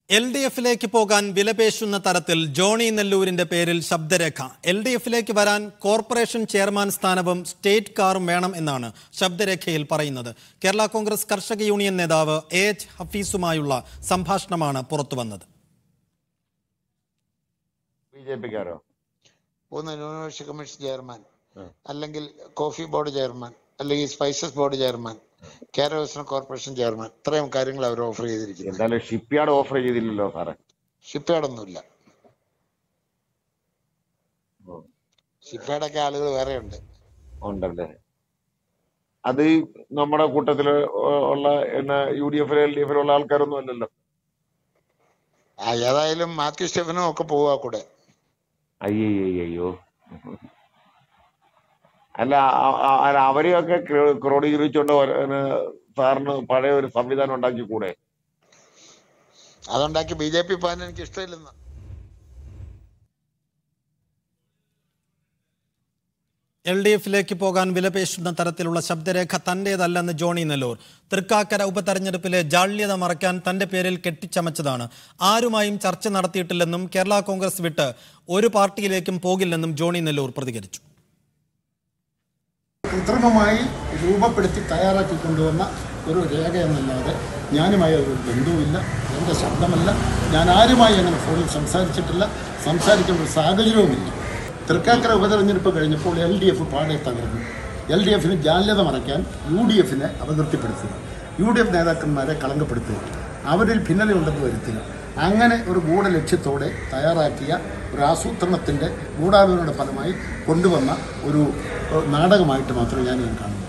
L D എഫിലേക്ക് പോകാൻ വിലപേശുന്ന തരത്തിൽ ജോണി നെല്ലൂരിന്റെ പേരിൽ ശബ്ദരേഖ എൽ ഡി എഫിലേക്ക് വരാൻ കോർപ്പറേഷൻ ചെയർമാൻ സ്ഥാനവും സ്റ്റേറ്റ് കാറും വേണം എന്നാണ് ശബ്ദരേഖയിൽ പറയുന്നത് കേരള കോൺഗ്രസ് കർഷക യൂണിയൻ നേതാവ് എ എച്ച് ഹഫീസുമായുള്ള സംഭാഷണമാണ് പുറത്തുവന്നത് ബി ജെ പിക്കാരോ ഒന്ന് ന്യൂനപക്ഷ കമ്മീഷൻ ചെയർമാൻ അല്ലെങ്കിൽ കോഫി ബോർഡ് ചെയർമാൻ അല്ലെങ്കിൽ spices board chairman Kerala corporation chairman ഇത്രയും കാര്യങ്ങൾ അവർ ഓഫർ ചെയ്തിരിക്കുന്നത് എന്തായാലും ഷിപ്പ് യാർഡ് ഓഫർ ചെയ്തില്ലല്ലോ സാറേ ഷിപ്പേഡൊന്നുമില്ല ഷിപ്പേഡൊക്കെ ആളുകൾ വേറെ ഉണ്ട് ഉണ്ടല്ലേ അത് നമ്മുടെ കൂട്ടത്തില് ഉള്ള എന്നാ യു ഡി എഫിലെ എൽ ഡി എഫിലുള്ള ആൾക്കാരൊന്നും അല്ലല്ലോ ആ, ഏതായാലും മാത്യു സ്റ്റെഫനും ഒക്കെ പോവാ കൂടെ അയ്യോ അല്ല ആ- ആ- അല്ല, അവരെയൊക്കെ ക്രോ- ക്രോഡീകരിച്ചുകൊണ്ട് ഒരു- പിന്നെ സാറിന് പഴയ ഒരു സംവിധാനം ഉണ്ടാക്കി കൂടെ അതുണ്ടാക്കി ബി ജെ പി പോകാൻ എനിക്ക് ഇഷ്ടമില്ലെന്ന് എൽ ഡി എഫിലേക്ക് പോകാൻ വിലപേശുന്ന തരത്തിലുള്ള ശബ്ദരേഖ തന്റേതല്ലെന്ന് ജോണി നെല്ലൂർ തൃക്കാക്കര ഉപതെരഞ്ഞെടുപ്പിലെ ജാള്യത മറയ്ക്കാൻ തന്റെ പേരിൽ കെട്ടിച്ചമച്ചതാണ് ആരുമായും ചർച്ച നടത്തിയിട്ടില്ലെന്നും കേരള കോൺഗ്രസ് വിട്ട് ഒരു പാർട്ടിയിലേക്കും പോകില്ലെന്നും ജോണി നെല്ലൂർ പ്രതികരിച്ചു കൃത്രിമമായി രൂപപ്പെടുത്തി തയ്യാറാക്കി കൊണ്ടുവന്ന ഒരു രേഖ എന്നല്ലാതെ ഞാനുമായി ഒരു ബന്ധവുമില്ല എൻ്റെ ശബ്ദമല്ല ഞാൻ ആരുമായി അങ്ങനെ ഫോണിൽ സംസാരിച്ചിട്ടില്ല സംസാരിക്കേണ്ട ഒരു സാഹചര്യവുമില്ല തൃക്കാക്കര ഉപതെരഞ്ഞെടുപ്പ് കഴിഞ്ഞപ്പോൾ എൽ ഡി എഫ് പാടെ തകർന്നു എൽ ഡി എഫിന് ജാല്യത മറയ്ക്കാൻ യു ഡി എഫിനെ അപകീർത്തിപ്പെടുത്തുക യു ഡി എഫ് നേതാക്കന്മാരെ കളങ്കപ്പെടുത്തുക അവരിൽ ഭിന്നതയുണ്ടെന്ന് വരുത്തുക അങ്ങനെ ഒരു ഗൂഢലക്ഷ്യത്തോടെ തയ്യാറാക്കിയ ഒരു ആസൂത്രണത്തിൻ്റെ ഗൂഢാലോചനയുടെ ഫലമായി കൊണ്ടുവന്ന ഒരു ഏഹ്, നാടകമായിട്ട് മാത്രമേ ഞാൻ ഇതിനെ കാണുന്നു